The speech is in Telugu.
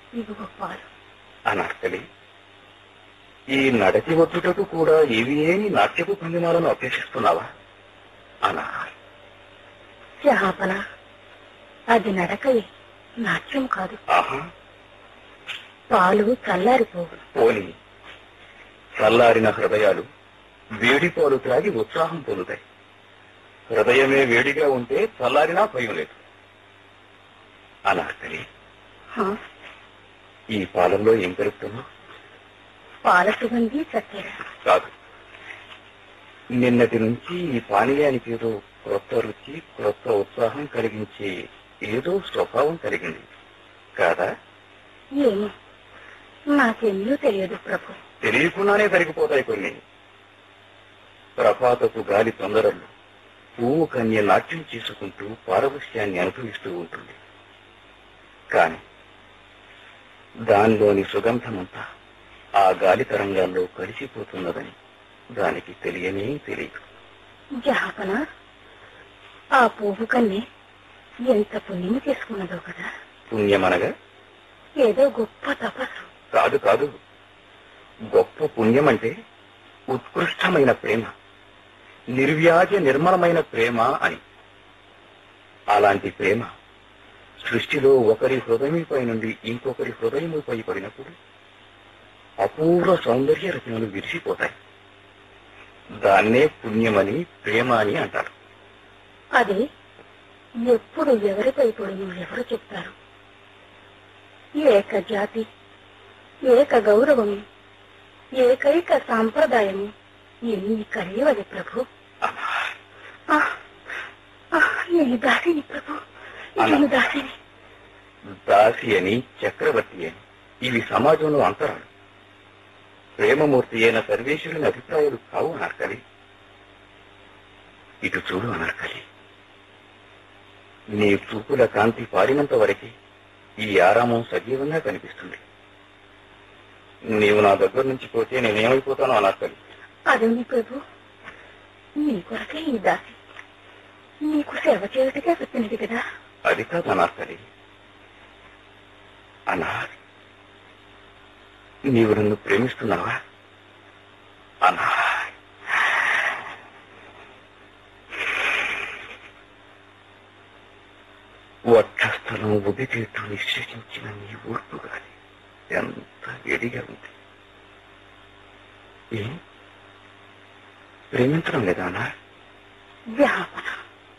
ఇదిగో పాలు అనర్కలి ఈ నడచి వచ్చుటకు కూడా ఇవి ఏమి నాట్యపు భంగిమాలను అభ్యసిస్తున్నావా అనా శాపన అది నడకయే నాట్యం కాదు ఆహా పాలు చల్లారిపోవు పోని చల్లారిన హృదయాలు వేడి పాలు త్రాగి ఉత్సాహం పొందుతాయి హృదయమే వేడిగా ఉంటే చల్లారినా భయం లేదు అనార్కలి హా, ఈ పాలల్లో ఏం కలుపుతున్నావు పాల సుగంధి చక్కెర కాదు నిన్నటి నుంచి ఈ పానీయానికి ఏదో క్రొత్త రుచి క్రొత్త ఉత్సాహం కలిగించే ఏదో స్వభావం కలిగింది కాదా ఏమో నాకెన్నో తెలియదు ప్రభు తెలియకుండానే తరిగిపోతాయి కొన్ని ప్రపాతపు గాలి తొందరలు పువ్వు కన్య నాట్యం చేసుకుంటూ పారవశ్యాన్ని అనుభవిస్తూ ఉంటుంది కాని దానిలోని సుగంధమంతా ఆ గాలి తరంగాల్లో కలిసిపోతున్నదని దానికి తెలియనే తెలియదు జాపన ఆ పువ్వు కన్నే ఎంత పుణ్యం చేసుకున్నదో కదా పుణ్యమనగా ఏదో గొప్ప తపస్సు కాదు కాదు గొప్ప పుణ్యం అంటే ఉత్కృష్టమైన ప్రేమ నిర్వ్యాజ నిర్మలమైన ప్రేమ అని అలాంటి ప్రేమ సృష్టిలో ఒకరి హృదయముపై నుండి ఇంకొకరి హృదయముపై పడినప్పుడు అపూర్వ సౌందర్య రచనలు విరిసిపోతాయి దాన్నే పుణ్యమని ప్రేమ అని అంటారు అది ఎప్పుడు ఎవరిపై పడును ఎవరు చెప్తారు ఏక జాతి ఏక గౌరవము ఏకైక సాంప్రదాయము ఎన్ని కలియవది ప్రభు ఆ, ఆ, నేను దాసిని ప్రభు నేను దాసిని దాసి అని చక్రవర్తి అని ఇవి సమాజంలో అంతరాలు ప్రేమమూర్తి అయిన సర్వేశ్వరుని అభిప్రాయాలు కావు అనర్కలి ఇటు చూడు అనర్కలి నీ చూపుల కాంతి పారినంత వరకే ఈ ఆరామం సజీవంగా కనిపిస్తుంది నీవు నా దగ్గర నుంచి పోతే నేనేమైపోతానో అనర్కలి అదేమి ప్రభు నీ కొరకే ఈ దాసి నీకు సేవ చేయుటకే వచ్చినది కదా అది కాదు అనార్కలి అనార్ నీవు నన్ను ప్రేమిస్తున్నావా అనార్ వక్షస్థలం ఉదిచేట్టు నిశ్చయించిన నీ ఊర్పు గాలి ఎంత వేడిగా ఉంది ఏం ప్రేమించడం లేదా అనార్ వ్యాపన